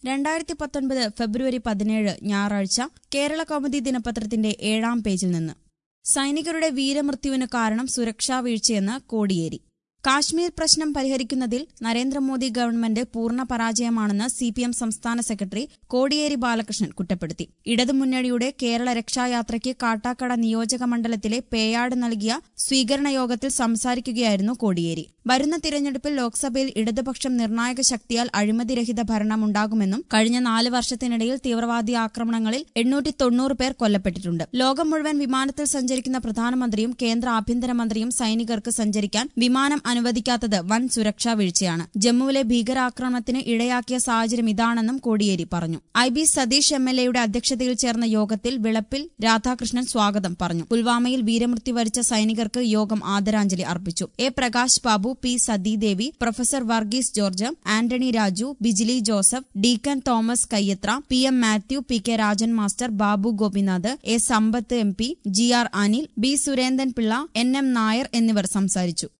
രണ്ടായിരത്തി പത്തൊൻപത് ഫെബ്രുവരി പതിനേഴ് ഞായറാഴ്ച കേരള കൗമുദി ദിനപത്രത്തിന്റെ ഏഴാം പേജിൽ നിന്ന് സൈനികരുടെ വീരമൃത്യുവിന് കാരണം സുരക്ഷാ വീഴ്ചയെന്ന് കോടിയേരി കാശ്മീർ പ്രശ്നം പരിഹരിക്കുന്നതിൽ നരേന്ദ്രമോദി ഗവൺമെന്റ് പൂർണ്ണ പരാജയമാണെന്ന് സിപിഎം സംസ്ഥാന സെക്രട്ടറി കോടിയേരി ബാലകൃഷ്ണൻ കുറ്റപ്പെടുത്തി ഇടതുമുന്നണിയുടെ കേരള രക്ഷായാത്രയ്ക്ക് കാട്ടാക്കട നിയോജക മണ്ഡലത്തിലെ പേയാട് നൽകിയ സ്വീകരണ യോഗത്തിൽ സംസാരിക്കുകയായിരുന്നു കോടിയേരി വരുന്ന തിരഞ്ഞെടുപ്പിൽ ലോക്സഭയിൽ ഇടതുപക്ഷം നിർണായക ശക്തിയാൽ അഴിമതിരഹിത ഭരണം ഉണ്ടാകുമെന്നും കഴിഞ്ഞ നാല് വർഷത്തിനിടയിൽ തീവ്രവാദി ആക്രമണങ്ങളിൽ എണ്ണൂറ്റി തൊണ്ണൂറ് പേർ കൊല്ലപ്പെട്ടിട്ടുണ്ട് ലോകം മുഴുവൻ വിമാനത്തിൽ സഞ്ചരിക്കുന്ന പ്രധാനമന്ത്രിയും കേന്ദ്ര ആഭ്യന്തരമന്ത്രിയും സൈനികർക്ക് സഞ്ചരിക്കാൻ വിമാനം അനുവദിക്കാത്തത് വൻ സുരക്ഷാ വീഴ്ചയാണ് ജമ്മുവിലെ ഭീകരാക്രമണത്തിന് ഇടയാക്കിയ സാഹചര്യം ഇതാണെന്നും കോടിയേരി പറഞ്ഞു I B Satheesh M L എയുടെ അധ്യക്ഷതയിൽ ചേർന്ന യോഗത്തിൽ വിളപ്പിൽ രാധാകൃഷ്ണൻ സ്വാഗതം പറഞ്ഞു പുൽവാമയിൽ വീരമൃത്യു വരിച്ച സൈനികർക്ക് യോഗം ആദരാഞ്ജലി അർപ്പിച്ചു A Prakash Babu P Sathidevi professor Varghese George Antony Raju Bijili Joseph deacon Thomas Kayyathra P M Mathew P K Rajan master Babu Gopinath A Sampath M P G R Anil B Surendran Pillai N M Nair എന്നിവർ സംസാരിച്ചു